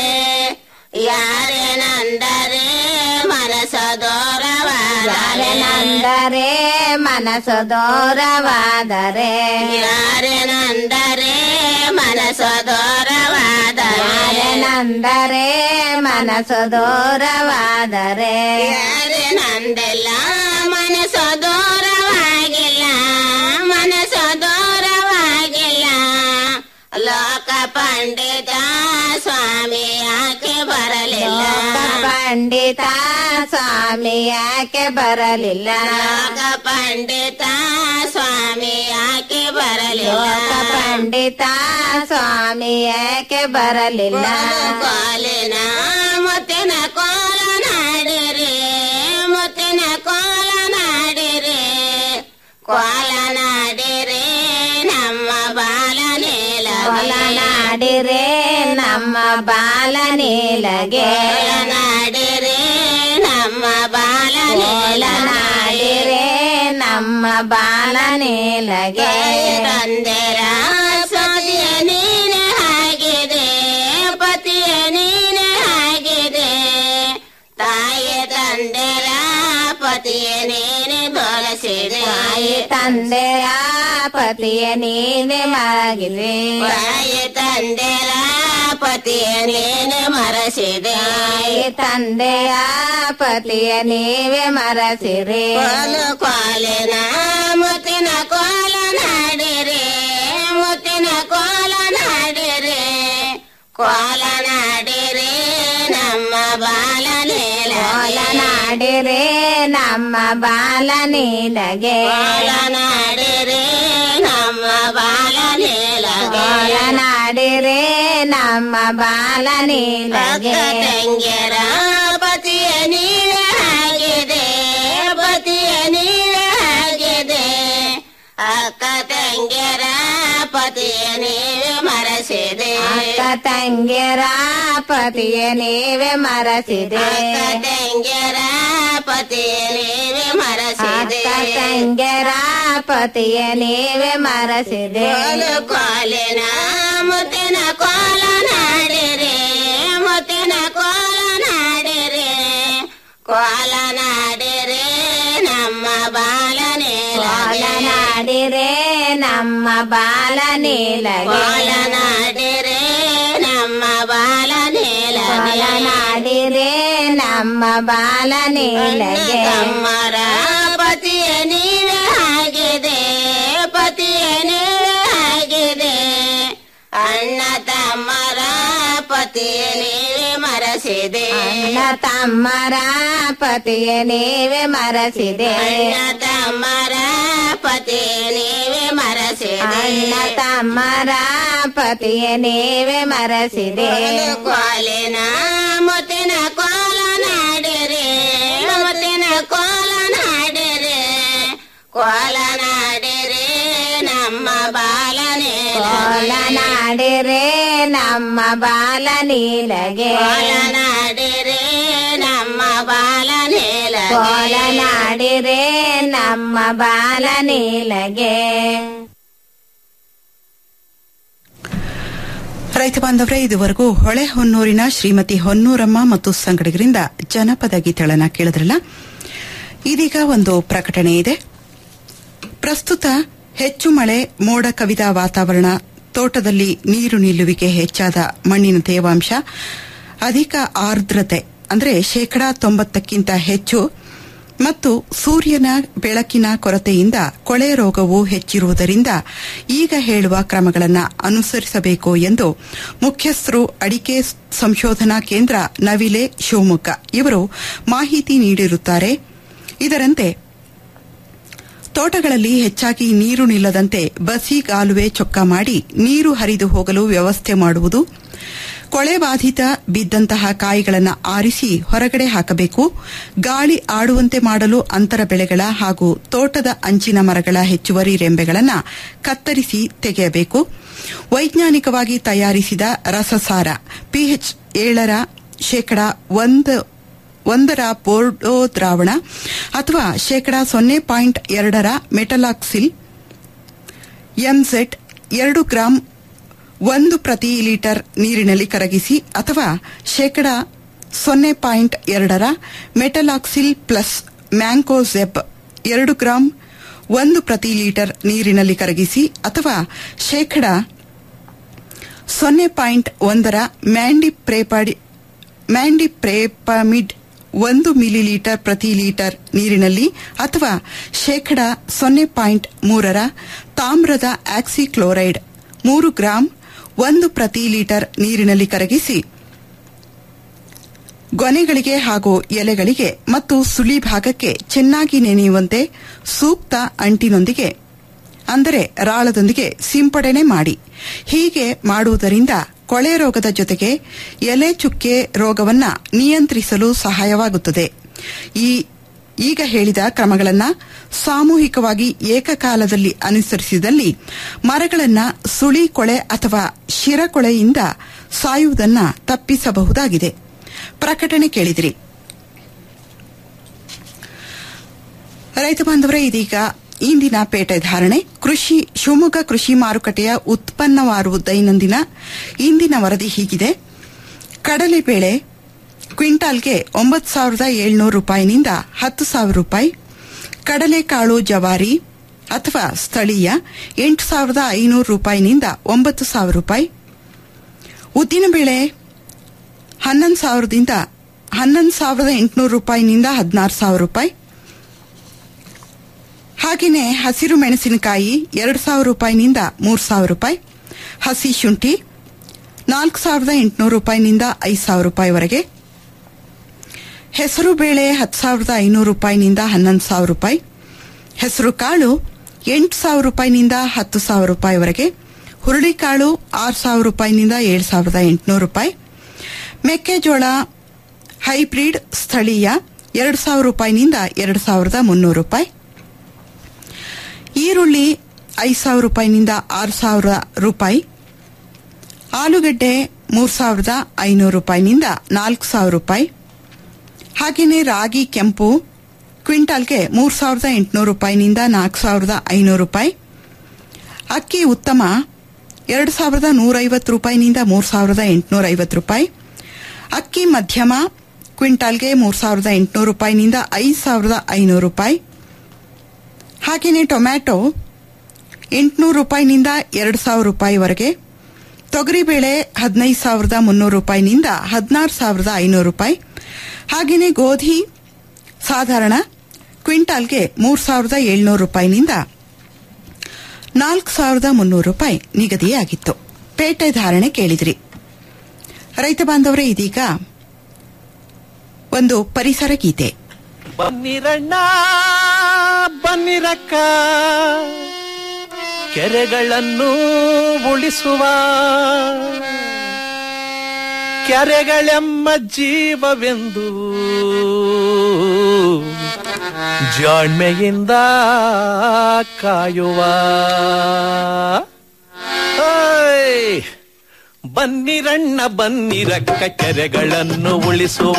Speaker 4: ಯಾರೇನಂದರೆ ಮನಸ ದೂರವಾದರೆ ಮನಸ ದೂರವಾದರೆ ಯಾರೇನಂದರೆ ಮನಸ ದೂರವಾದರೆ ನಂದರೆ ಮನಸ ದೂರವಾದರೆ ಯಾರೇನಂದಿಲ್ಲ ಮನಸ ದೂರವಾಗಿಲ್ಲ ಮನಸ ದೂರವಾಗಿಲ್ಲ ಲೋಕ ಪಂಡಿತ ಸ್ವಾಮಿ ಯಾಕೆ ಬರಲಿಲ್ಲ ಪಂಡಿತ ಸ್ವಾಮಿ ಯಾಕೆ ಬರಲಿಲ್ಲ ಲೋಕ ಪಂಡಿತ ಸ್ವಾಮಿ ಯಾಕೆ ಬರಲಿಲ್ಲ ಪಂಡಿತ ಸ್ವಾಮಿ ಯಾಕೆ ಬರಲಿಲ್ಲ ಕೋಲಿನ ಮುತ್ತಿನ ಕೋಲ ನಾಡಿರಿ ಮುತ್ತಿನ ಕೋಲ ನಾಡಿರಿ ಕೋಲ ನಾಡಿರಿ ನಮ್ಮ ಬಾಲ ನೀಲ ಕೋಲ ನಾಡಿರಿ ನಮ್ಮ ಬಾಲ ನೀಲಗೆ ನಾಡಿರಿ ನಮ್ಮ ಬಾಲ ನೀಲ ನಾಡಿರಿ ನಮ್ಮ ಬಾಲ ನೀಲಗೆ ತಂದೆರ ಸತಿಯ ನೀನೆ ಆಗಿದೆ ಪತಿಯ ನೀನೆ ಆಗಿದೆ ತಾಯಿ ತಂದೆರ ಪತಿಯ ನೀನೆ ಬಳಸಿದೆ ತಾಯಿ ತಂದೆಯ ಪತಿಯ ನೀನೆ ಮರಗಿದೆ ತಾಯಿ ತಂದೆರ ಪತಿಯ ನೀನೆ ಮರಸಿದೆ ತಾಯಿ ತಂದೆಯ ಪತಿಯ ನೀವೇ ಮರಸಿರಿ ಕೋಲು ಕೋಲಿನ ಮುತ್ತಿನ ಕೋಲ ನಾಡಿರಿ ಮುತ್ತಿನ ಕೋಲ ನಾಡಿರಿ ಕೋಲ ನಾಡಿರಿ ನಮ್ಮ ಬಾಲ ನೀಲ ಕೋಲ ನಾಡಿರಿ ನಮ್ಮ ಬಾಲ ನೀಲಗೆ ಕೋಲ ನಾಡಿರಿ ನಮ್ಮ ಬಾಲ ನೀಲಗೆ ಕೋಲ ನಾಡಿರಿ ನಮ್ಮ ಬಾಲ ನೀಲಗೆ ತಂಗಿಯರ ಪತಿಯ ನೀವೇ ಆಗಿದೆ ಪತಿಯ ನೀವೇ ಆಗಿದೆ ಅಕ್ಕ ತಂಗಿಯರ ಪತಿಯ ನೀವೇ ಮರಸಿದೆ ಅಕ್ಕ ತಂಗಿಯರ ಪತಿಯ ನೀವೇ ಮರಸಿದೆ ಅಕ್ಕ ತಂಗಿಯರ ಪತಿಯ ನೀವೇ ಮರಸಿದೆ ಅಕ್ಕ ತಂಗಿಯರ ಪತಿಯ ನೀವೇ ಮರಸಿದೆ ಕೋಲಿನ ಮುತ್ತಿನ ಕೋಲ ನಾಡಿರಿ ಮುತ್ತಿನ ಕೋಲ ನಾಡಿರಿ ಕೋಲ ನಾಡಿರಿ ನಮ್ಮ ಬಾಲ ಕೋಲ ನಾಡಿರೆ ನಮ್ಮ ಬಾಲ ನೀಲಗೆ ಕೋಲ ನಾಡಿರೆ ನಮ್ಮ ಬಾಲ ನೀಲಗೆ ನಾಡಿರೆ ನಮ್ಮ ಬಾಲ ನೀಲಗೆ ತಮ್ಮರ ಪತಿಯ ನೀವೇ ಆಗಿದೆ ಪತಿಯ ನೀವೇ ಆಗಿದೆ ಅಣ್ಣ ತಮ್ಮರ ಪತಿಯ ನೀವೇ ಮರಸಿದೆ ಅಣ್ಣ ತಮ್ಮರ ಪತಿಯ ನೀವೇ ಮರಸಿದೆ ಅಣ್ಣ ತಮ್ಮರ ಪತಿಯ ನೀವೇ ಮರಸಿದೆ ಅಣ್ಣ ತಮ್ಮರ ಪತಿಯ ನೀವೇ ಮರಸಿದೆ ಕೋಲಿನ ಮುತ್ತಿನ ಕೋಲ ನಾಡಿರಿ ಮುತ್ತಿನ ಕೋಲ ನಾಡಿರಿ ಕೋಲ ನಾಡಿರಿ ನಮ್ಮ ಬಾಲ ಕೋಲ ನಾಡಿರೆ ನಮ್ಮ ಬಾಲ ನೀಲಗೆ ಕೋಲ ನಾಡಿರೆ ನಮ್ಮ ಬಾಲ ನೀಲ ಕೋಲ ನಾಡಿರೆ ನಮ್ಮ ಬಾಲ ನೀಲಗೆ
Speaker 3: ರೈತ ಬಾಂಧವರೇ ಇದುವರೆಗೂ ಹೊಳೆ ಹೊನ್ನೂರಿನ ಶ್ರೀಮತಿ ಹೊನ್ನೂರಮ್ಮ ಮತ್ತು ಸಂಗಡಿಗರಿಂದ ಜನಪದ ಗೀತೆಗಳನ್ನ ಕೇಳಿದ್ರಲ್ಲ ಇದೀಗ ಒಂದು ಪ್ರಕಟಣೆ ಇದೆ ಪ್ರಸ್ತುತ ಹೆಚ್ಚು ಮಳೆ ಮೋಡ ಕವಿದ ವಾತಾವರಣ ತೋಟದಲ್ಲಿ ನೀರು ನಿಲ್ಲುವಿಕೆ ಹೆಚ್ಚಾದ ಮಣ್ಣಿನ ತೇವಾಂಶ ಅಧಿಕ ಆರ್ದ್ರತೆ ಅಂದರೆ ಶೇಕಡಾ ತೊಂಬತ್ತಕ್ಕಿಂತ ಹೆಚ್ಚು ಮತ್ತು ಸೂರ್ಯನ ಬೆಳಕಿನ ಕೊರತೆಯಿಂದ ಕೊಳೆ ರೋಗವು ಹೆಚ್ಚಿರುವುದರಿಂದ ಈಗ ಹೇಳುವ ಕ್ರಮಗಳನ್ನು ಅನುಸರಿಸಬೇಕು ಎಂದು ಮುಖ್ಯಸ್ಥರು ಅಡಿಕೆ ಸಂಶೋಧನಾ ಕೇಂದ್ರ ನವಿಲೆ ಶಿವಮೊಗ್ಗ ಇವರು ಮಾಹಿತಿ ನೀಡಿರುತ್ತಾರೆ ಇದರಂತೆ ತೋಟಗಳಲ್ಲಿ ಹೆಚ್ಚಾಗಿ ನೀರು ನಿಲ್ಲದಂತೆ ಬಸಿ ಕಾಲುವೆ ಚೊಕ್ಕ ಮಾಡಿ ನೀರು ಹರಿದು ಹೋಗಲು ವ್ಯವಸ್ಥೆ ಮಾಡುವುದು ಕೊಳೆ ಬಾಧಿತ ಬಿದ್ದಂತಹ ಕಾಯಿಗಳನ್ನು ಆರಿಸಿ ಹೊರಗಡೆ ಹಾಕಬೇಕು ಗಾಳಿ ಆಡುವಂತೆ ಮಾಡಲು ಅಂತರ ಬೆಳೆಗಳ ಹಾಗೂ ತೋಟದ ಅಂಚಿನ ಮರಗಳ ಹೆಚ್ಚುವರಿ ರೆಂಬೆಗಳನ್ನು ಕತ್ತರಿಸಿ ತೆಗೆಯಬೇಕು ವೈಜ್ಞಾನಿಕವಾಗಿ ತಯಾರಿಸಿದ ರಸಸಾರ ಪಿಎಚ್ ಏಳರ ಶೇಕಡಾ ಒಂದು ಒಂದರ ಬೋರ್ಡೋ ದ್ರಾವಣ ಅಥವಾ ಶೇಕಡಾ ಸೊನ್ನೆ ಪಾಯಿಂಟ್ ಎರಡರ ಮೆಟಲಾಕ್ಸಿಲ್ ಎಂಜೆಡ್ ಎರಡು ಗ್ರಾಂ ಒಂದು ಪ್ರತಿ ಲೀಟರ್ ನೀರಿನಲ್ಲಿ ಕರಗಿಸಿ ಅಥವಾ ಶೇಕಡಾ ಸೊನ್ನೆ ಪಾಯಿಂಟ್ ಎರಡರ ಮೆಟಲಾಕ್ಸಿಲ್ ಪ್ಲಸ್ ಮ್ಯಾಂಕೋಸೆಬ್ ಎರಡು ಗ್ರಾಂ ಒಂದು ಪ್ರತಿ ಲೀಟರ್ ನೀರಿನಲ್ಲಿ ಕರಗಿಸಿ ಅಥವಾ ಶೇಕಡಾ ಸೊನ್ನೆ ಪಾಯಿಂಟ್ ಒಂದರ ಮ್ಯಾಂಡಿಪ್ರೇಪಡಿ ಮ್ಯಾಂಡಿಪ್ರೇಪಮಿಡ್ ಒಂದು ಮಿಲಿಲೀಟರ್ ಪ್ರತಿ ಲೀಟರ್ ನೀರಿನಲ್ಲಿ ಅಥವಾ ಶೇಕಡಾ ಸೊನ್ನೆ ಪಾಯಿಂಟ್ ಮೂರರ ತಾಮ್ರದ ಆಕ್ಸಿಕ್ಲೋರೈಡ್ ಮೂರು ಗ್ರಾಂ ಒಂದು ಪ್ರತಿ ಲೀಟರ್ ನೀರಿನಲ್ಲಿ ಕರಗಿಸಿ ಗೊನೆಗಳಿಗೆ ಹಾಗೂ ಎಲೆಗಳಿಗೆ ಮತ್ತು ಸುಳಿ ಭಾಗಕ್ಕೆ ಚೆನ್ನಾಗಿ ನೆನೆಯುವಂತೆ ಸೂಕ್ತ ಅಂಟಿನೊಂದಿಗೆ ಅಂದರೆ ರಾಳದೊಂದಿಗೆ ಸಿಂಪಡಣೆ ಮಾಡಿ ಹೀಗೆ ಮಾಡುವುದರಿಂದ ಕೊಳೆ ರೋಗದ ಜೊತೆಗೆ ಎಲೆ ಚುಕ್ಕೆ ರೋಗವನ್ನ ನಿಯಂತ್ರಿಸಲು ಸಹಾಯವಾಗುತ್ತದೆ ಈ ಈಗ ಹೇಳಿದ ಕ್ರಮಗಳನ್ನು ಸಾಮೂಹಿಕವಾಗಿ ಏಕಕಾಲದಲ್ಲಿ ಅನುಸರಿಸಿದಲ್ಲಿ ಮರಗಳನ್ನು ಸುಳಿ ಕೊಳೆ ಅಥವಾ ಶಿರಕೊಳೆಯಿಂದ ಸಾಯುವುದನ್ನ ತಪ್ಪಿಸಬಹುದಾಗಿದೆ ಪ್ರಕಟಣೆ ಕೇಳಿದಿರಿ ರೈತ ಬಾಂಧವರೇ ಇದೀಗ ಇಂದಿನ ಪೇಟೆ ಧಾರಣೆ ಕೃಷಿ ಶಿವಮೊಗ್ಗ ಕೃಷಿ ಮಾರುಕಟ್ಟೆಯ ಉತ್ಪನ್ನವಾರು ದೈನಂದಿನ ಇಂದಿನ ವರದಿ ಹೀಗಿದೆ ಕಡಲೆಬೇಳೆ ಕ್ವಿಂಟಾಲ್ಗೆ ಒಂಬತ್ತು ಸಾವಿರದ ಏಳ್ನೂರು ರೂಪಾಯಿನಿಂದ ಹತ್ತು ಸಾವಿರ ರೂಪಾಯಿ ಕಡಲೆಕಾಳು ಜವಾರಿ ಅಥವಾ ಸ್ಥಳೀಯ ಎಂಟು ಸಾವಿರದ ಐನೂರು ರೂಪಾಯಿನಿಂದ ಒಂಬತ್ತು ಸಾವಿರ ರೂಪಾಯಿ ಉದ್ದಿನಬೇಳೆ ಹನ್ನೊಂದು ಸಾವಿರದಿಂದ ಹನ್ನೊಂದು ಸಾವಿರದ ಎಂಟುನೂರು ರೂಪಾಯಿನಿಂದ ಹದಿನಾರು ಸಾವಿರ ರೂಪಾಯಿ ಹಾಗೆಯೇ ಹಸಿರು ಮೆಣಸಿನಕಾಯಿ ಎರಡು ಸಾವಿರ ರೂಪಾಯಿನಿಂದ ಮೂರು ಸಾವಿರ ರೂಪಾಯಿ ಹಸಿ ಶುಂಠಿ ನಾಲ್ಕು ಸಾವಿರದ ಎಂಟುನೂರು ರೂಪಾಯಿನಿಂದ ಐದು ಸಾವಿರ ರೂಪಾಯಿವರೆಗೆ ಹೆಸರು ಬೇಳೆ ಹತ್ತು ಸಾವಿರದ ಐನೂರು ರೂಪಾಯಿನಿಂದ ಹನ್ನೊಂದು ಸಾವಿರ ರೂಪಾಯಿ ಹೆಸರು ಕಾಳು ಎಂಟು ಸಾವಿರ ರೂಪಾಯಿನಿಂದ ಹತ್ತು ಸಾವಿರ ರೂಪಾಯಿವರೆಗೆ ಹುರುಳಿಕಾಳು ಆರು ಸಾವಿರ ರೂಪಾಯಿನಿಂದ ಏಳು ಸಾವಿರದ ಎಂಟುನೂರು ರೂಪಾಯಿ ಮೆಕ್ಕೆಜೋಳ ಹೈಬ್ರಿಡ್ ಸ್ಥಳೀಯ ಎರಡು ಸಾವಿರ ರೂಪಾಯಿನಿಂದ ಎರಡು ಸಾವಿರದ ಮುನ್ನೂರು ರೂಪಾಯಿ ಈರುಳ್ಳಿ ಐದು ಸಾವಿರ ರೂಪಾಯಿನಿಂದ ಆರು ಸಾವಿರ ರೂಪಾಯಿ ಆಲೂಗಡ್ಡೆ ಮೂರು ಸಾವಿರದ ಐನೂರು ರೂಪಾಯಿನಿಂದ ನಾಲ್ಕು ಸಾವಿರ ರೂಪಾಯಿ ಹಾಗೆಯೇ ರಾಗಿ ಕೆಂಪು ಕ್ವಿಂಟಾಲ್ಗೆ ಮೂರು ಸಾವಿರದ ಎಂಟುನೂರು ರೂಪಾಯಿನಿಂದ ನಾಲ್ಕು ಸಾವಿರದ ಐನೂರು ರೂಪಾಯಿ ಅಕ್ಕಿ ಉತ್ತಮ ಎರಡು ಸಾವಿರದ ನೂರೈವತ್ತು ರೂಪಾಯಿನಿಂದ ಮೂರು ಸಾವಿರದ ಎಂಟುನೂರ ಐವತ್ತು ರೂಪಾಯಿ ಅಕ್ಕಿ ಮಧ್ಯಮ ಕ್ವಿಂಟಾಲ್ಗೆ ಮೂರು ಸಾವಿರದ ಎಂಟುನೂರು ರೂಪಾಯಿನಿಂದ ಐದು ಸಾವಿರದ ಐನೂರು ರೂಪಾಯಿ ಹಾಗೆಯೇ ಟೊಮ್ಯಾಟೊ ಎಂಟುನೂರು ರೂಪಾಯಿನಿಂದ ಎರಡು ಸಾವಿರ ರೂಪಾಯಿವರೆಗೆ ತೊಗರಿಬೇಳೆ ಹದಿನೈದು ಸಾವಿರದ ಮುನ್ನೂರು ರೂಪಾಯಿನಿಂದ ಹದಿನಾರು ಸಾವಿರದ ಐನೂರು ರೂಪಾಯಿ ಹಾಗೆಯೇ ಗೋಧಿ ಸಾಧಾರಣ ಕ್ವಿಂಟಾಲ್ಗೆ ಮೂರು ಸಾವಿರದ ಏಳ್ನೂರು ರೂಪಾಯಿನಿಂದ ನಾಲ್ಕು ಸಾವಿರದ ಮುನ್ನೂರು ರೂಪಾಯಿ ನಿಗದಿಯಾಗಿತ್ತು ಪೇಟೆ ಧಾರಣೆ ಕೇಳಿದ್ರಿ ರೈತ ಬಾಂಧವರೇ ಇದೀಗ ಒಂದು ಪರಿಸರ ಗೀತೆ
Speaker 5: ಬನ್ನಿರಣ್ಣ ಬನ್ನಿರಕ್ಕ ಕೆರೆಗಳನ್ನು ಉಳಿಸುವ ಕೆರೆಗಳೆಮ್ಮ ಜೀವವೆಂದು ಜಾಣ್ಮೆಯಿಂದ ಕಾಯುವ ಓಯ್! ಬನ್ನಿರಣ್ಣ ಬನ್ನಿರಕ್ಕ ಕೆರೆಗಳನ್ನು ಉಳಿಸುವ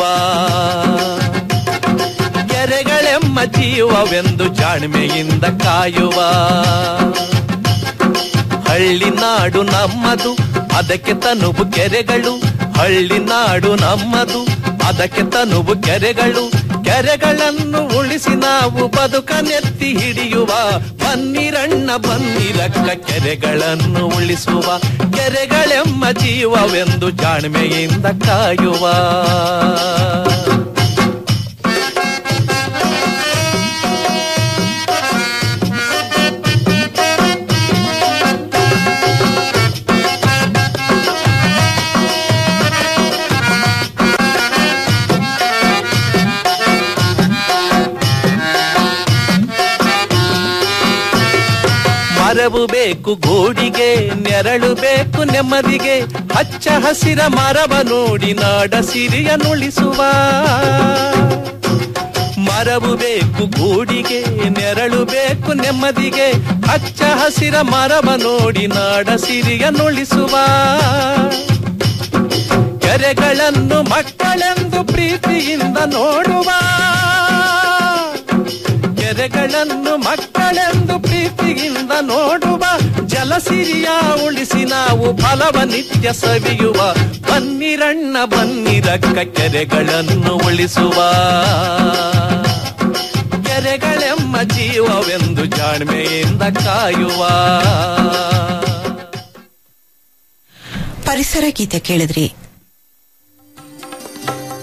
Speaker 5: ಕೆರೆಗಳೆಮ್ಮ ಜೀವವೆಂದು ಜಾಣ್ಮೆಯಿಂದ ಕಾಯುವ ಹಳ್ಳಿ ನಾಡು ನಮ್ಮದು ಅದಕ್ಕೆ ತನುವು ಕೆರೆಗಳು ಹಳ್ಳಿ ನಾಡು ನಮ್ಮದು ಅದಕ್ಕೆ ತನುವು ಕೆರೆಗಳು ಕೆರೆಗಳನ್ನು ಉಳಿಸಿ ನಾವು ಬದುಕನೆತ್ತಿ ಹಿಡಿಯುವ ಬನ್ನಿರಣ್ಣ ಬನ್ನಿರಕ್ಕ ಕೆರೆಗಳನ್ನು ಉಳಿಸುವ ಕೆರೆಗಳೆಮ್ಮ ಜೀವವೆಂದು ಜಾಣ್ಮೆಯಿಂದ ಕಾಯುವ ಮರವು ಬೇಕು ಗೂಡಿಗೆ ನೆರಳು ಬೇಕು ನೆಮ್ಮದಿಗೆ ಹಚ್ಚ ಹಸಿರ ಮರವ ನೋಡಿ ನಾಡ ಸಿರಿಯ ನುಳಿಸುವ ಮರವು ಬೇಕು ಗೂಡಿಗೆ ನೆರಳು ಬೇಕು ನೆಮ್ಮದಿಗೆ ಹಚ್ಚ ಹಸಿರ ಮರವ ನೋಡಿ ನಾಡ ಸಿರಿಯ ನುಳಿಸುವ ಕೆರೆಗಳನ್ನು ಮಕ್ಕಳೆಂದು ಪ್ರೀತಿಯಿಂದ ನೋಡುವ ಕೆರೆಗಳನ್ನು ಮಕ್ಕಳೆಂದು ಪ್ರೀತಿಯಿಂದ ನೋಡುವ ಜಲಸಿರಿಯ ಉಳಿಸಿ ನಾವು ಫಲವ ನಿತ್ಯ ಸವಿಯುವ ಬನ್ನಿರಣ್ಣ ಬನ್ನಿರಕ್ಕ ಕೆರೆಗಳನ್ನು ಉಳಿಸುವ ಕೆರೆಗಳೆಮ್ಮ ಜೀವವೆಂದು ಜಾಣ್ಮೆಯಿಂದ ಕಾಯುವ
Speaker 3: ಪರಿಸರ ಗೀತೆ ಕೇಳಿದ್ರಿ